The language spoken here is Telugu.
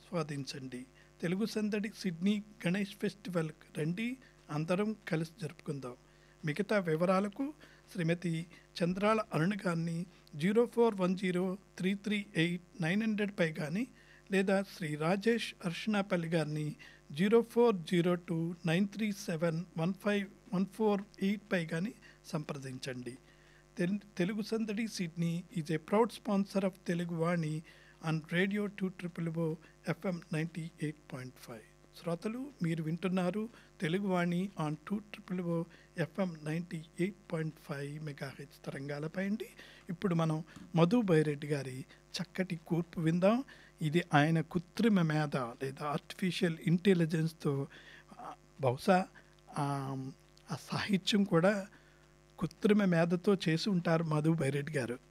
ఆస్వాదించండి తెలుగు సందడి సిడ్నీ గణేష్ ఫెస్టివల్ రండి అందరం కలిసి జరుపుకుందాం మిగతా వివరాలకు శ్రీమతి చంద్రాల అరుణ గారిని zero four one zero three three eight nine hundred పై కానీ లేదా శ్రీ రాజేష్ అర్షణాపల్లి గారిని zero four zero two nine three seven one five one four eight పై కానీ సంప్రదించండి తెల్- Telugu Sandadi Sydney is a proud sponsor of Telugu Vani on radio two triple O FM ninety eight point five శ్రోతలు మీరు వింటున్నారు Teluguvani on two triple O FM ninety eight point five మెగాహెచ్ తరంగాలపై అండి ఇప్పుడు మనం మధు బైరెడ్డి గారి చక్కటి కూర్పు విందాం ఇది ఆయన కృత్రిమ మేధ లేదా ఆర్టిఫిషియల్ ఇంటెలిజెన్స్తో ఆ, బహుశా ఆ, ఆ సాహిత్యం కూడా కృత్రిమ మేధతో చేసి ఉంటారు మధు బైరెడ్డి గారు